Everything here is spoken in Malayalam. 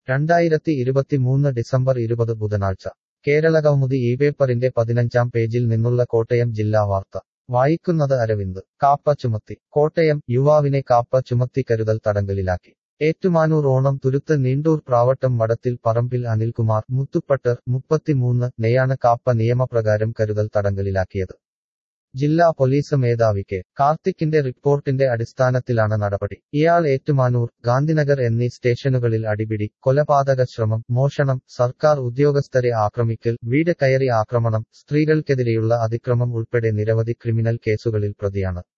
രണ്ടായിരത്തി ഇരുപത്തിമൂന്ന് ഡിസംബർ ഇരുപത് ബുധനാഴ്ച കേരളകൗമുദി ഈ പേപ്പറിന്റെ പതിനഞ്ചാം പേജിൽ നിന്നുള്ള കോട്ടയം ജില്ലാ വാർത്ത വായിക്കുന്നത് അരവിന്ദ് കാപ്പ ചുമത്തി കോട്ടയം യുവാവിനെ കാപ്പ ചുമത്തി കരുതൽ തടങ്കലിലാക്കി ഏറ്റുമാനൂർ ഓണം തുരുത്ത് നീണ്ടൂർ പ്രാവട്ടം മടത്തിൽ പറമ്പിൽ അനിൽകുമാർ മുത്തുപ്പട്ടർ മുപ്പത്തിമൂന്ന് നെയാണ് കാപ്പ നിയമപ്രകാരം കരുതൽ തടങ്കലിലാക്കിയത് ജില്ലാ പോലീസ് മേധാവി കെ കാർത്തിക്കിന്റെ റിപ്പോർട്ടിന്റെ അടിസ്ഥാനത്തിലാണ് നടപടി ഇയാൾ ഏറ്റുമാനൂർ ഗാന്ധിനഗർ എന്നീ സ്റ്റേഷനുകളിൽ അടിപിടി കൊലപാതക ശ്രമം മോഷണം സർക്കാർ ഉദ്യോഗസ്ഥരെ ആക്രമിക്കൽ വീട് കയറി ആക്രമണം സ്ത്രീകൾക്കെതിരെയുള്ള അതിക്രമം ഉൾപ്പെടെ നിരവധി ക്രിമിനൽ കേസുകളിൽ പ്രതിയാണ്